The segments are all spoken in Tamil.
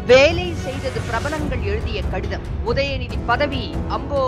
வேலை செய்தது பிரபலங்கள் எழுதிய கடிதம் உதயநிதி பதவி அம்போ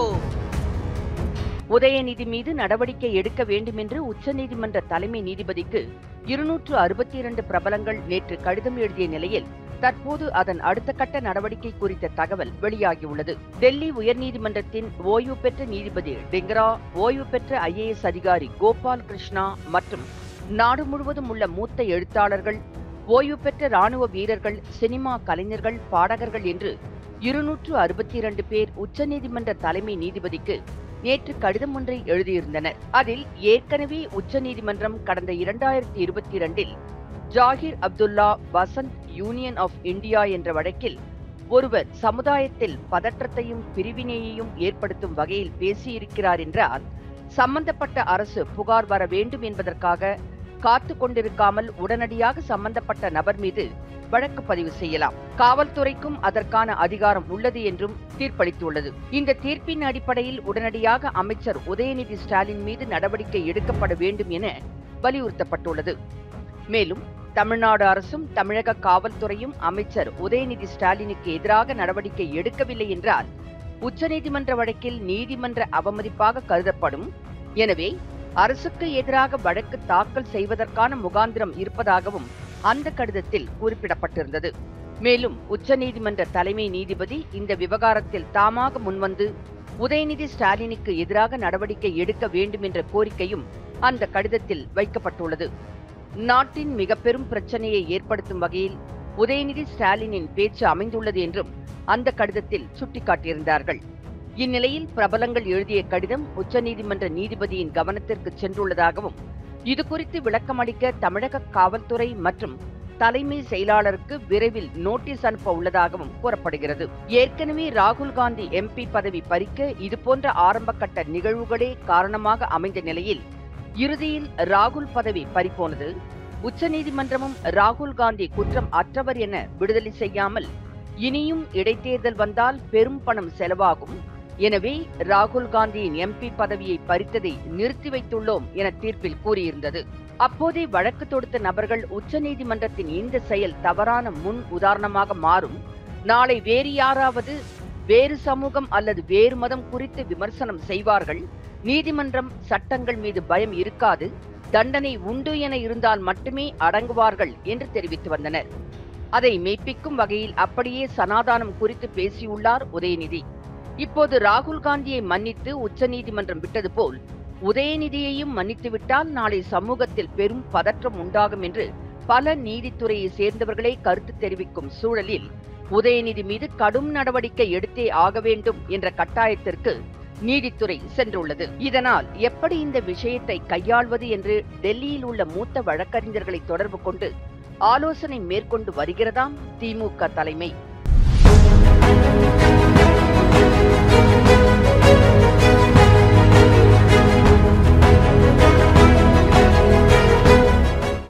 உதயநிதி மீது நடவடிக்கை எடுக்க வேண்டும் என்று உச்சநீதிமன்ற தலைமை நீதிபதிக்கு இருநூற்று அறுபத்தி இரண்டு பிரபலங்கள் நேற்று கடிதம் எழுதிய நிலையில் தற்போது அதன் அடுத்த கட்ட நடவடிக்கை குறித்த தகவல் வெளியாகியுள்ளது டெல்லி உயர்நீதிமன்றத்தின் ஓய்வு பெற்ற நீதிபதி டிங்கரா ஓய்வு பெற்ற ஐஏஎஸ் அதிகாரி கோபால் கிருஷ்ணா மற்றும் நாடு முழுவதும் உள்ள மூத்த எழுத்தாளர்கள் ஓய்வு பெற்ற ராணுவ வீரர்கள் சினிமா கலைஞர்கள் பாடகர்கள் என்று இருநூற்று அறுபத்தி இரண்டு பேர் உச்சநீதிமன்ற தலைமை நீதிபதிக்கு நேற்று கடிதம் ஒன்றை எழுதியிருந்தனர் அதில் ஏற்கனவே உச்சநீதிமன்றம் கடந்த இரண்டாயிரத்தி இருபத்தி இரண்டில் Zakir Abdullah Vasanth union of India என்ற வழக்கில் ஒருவர் சமுதாயத்தில் பதற்றத்தையும் பிரிவினையையும் ஏற்படுத்தும் வகையில் பேசியிருக்கிறார் என்றால் சம்பந்தப்பட்ட அரசு புகார் வர வேண்டும் என்பதற்காக காத்து கொண்டிருக்காமல் உடனடியாக சம்பந்தப்பட்ட நபர் மீது வழக்கு பதிவு செய்யலாம் காவல்துறைக்கும் அதற்கான அதிகாரம் உள்ளது என்றும் தீர்ப்பளித்துள்ளது இந்த தீர்ப்பின் அடிப்படையில் உடனடியாக அமைச்சர் உதயநிதி ஸ்டாலின் மீது நடவடிக்கை எடுக்கப்பட வேண்டும் என வலியுறுத்தப்பட்டுள்ளது மேலும் தமிழ்நாடு அரசும் தமிழக காவல்துறையும் அமைச்சர் உதயநிதி ஸ்டாலினுக்கு எதிராக நடவடிக்கை எடுக்கவில்லை என்றால் உச்சநீதிமன்ற வழக்கில் நீதிமன்ற அவமதிப்பாக கருதப்படும் எனவே அரசுக்கு எதிராக வழக்கு தாக்கல் செய்வதற்கான முகாந்திரம் இருப்பதாகவும் அந்த கடிதத்தில் குறிப்பிடப்பட்டிருந்தது மேலும் உச்சநீதிமன்ற தலைமை நீதிபதி இந்த விவகாரத்தில் தாமாக முன்வந்து உதயநிதி ஸ்டாலினுக்கு எதிராக நடவடிக்கை எடுக்க வேண்டும் என்ற கோரிக்கையும் அந்த கடிதத்தில் வைக்கப்பட்டுள்ளது நாட்டின் மிக பெரும் பிரச்சனையை ஏற்படுத்தும் வகையில் உதயநிதி ஸ்டாலினின் பேச்சு அமைந்துள்ளது என்றும் அந்த கடிதத்தில் சுட்டிக்காட்டியிருந்தார்கள் இந்நிலையில் பிரபலங்கள் எழுதிய கடிதம் உச்சநீதிமன்ற நீதிபதியின் கவனத்திற்கு சென்றுள்ளதாகவும் இது குறித்து விளக்கமளிக்க தமிழக காவல்துறை மற்றும் தலைமை செயலாளருக்கு விரைவில் நோட்டீஸ் அனுப்ப உள்ளதாகவும் கூறப்படுகிறது ஏற்கனவே ராகுல் காந்தி எம்பி பதவி பறிக்க இதுபோன்ற ஆரம்பகட்ட நிகழ்வுகளே காரணமாக அமைந்த நிலையில் இறுதியில் ராகுல் பதவி பறிபோனது உச்சநீதிமன்றமும் ராகுல் காந்தி குற்றம் அற்றவர் என விடுதலை செய்யாமல் இனியும் இடைத்தேர்தல் வந்தால் பெரும் பணம் செலவாகும் எனவே ராகுல் காந்தியின் எம்பி பதவியை பறித்ததை நிறுத்தி வைத்துள்ளோம் என தீர்ப்பில் கூறியிருந்தது அப்போதே வழக்கு தொடுத்த நபர்கள் உச்சநீதிமன்றத்தின் இந்த செயல் தவறான முன் உதாரணமாக மாறும் நாளை வேறு யாராவது வேறு சமூகம் அல்லது வேறு மதம் குறித்து விமர்சனம் செய்வார்கள் நீதிமன்றம் சட்டங்கள் மீது பயம் இருக்காது தண்டனை உண்டு என இருந்தால் மட்டுமே அடங்குவார்கள் என்று தெரிவித்து வந்தனர் அதை மெய்ப்பிக்கும் வகையில் அப்படியே சனாதானம் குறித்து பேசியுள்ளார் உதயநிதி இப்போது ராகுல் காந்தியை மன்னித்து உச்சநீதிமன்றம் விட்டது போல் உதயநிதியையும் மன்னித்துவிட்டால் நாளை சமூகத்தில் பெரும் பதற்றம் உண்டாகும் என்று பல நீதித்துறையை சேர்ந்தவர்களே கருத்து தெரிவிக்கும் சூழலில் உதயநிதி மீது கடும் நடவடிக்கை எடுத்தே ஆக வேண்டும் என்ற கட்டாயத்திற்கு நீதித்துறை சென்றுள்ளது இதனால் எப்படி இந்த விஷயத்தை கையாள்வது என்று டெல்லியில் உள்ள மூத்த வழக்கறிஞர்களை தொடர்பு கொண்டு ஆலோசனை மேற்கொண்டு வருகிறதாம் திமுக தலைமை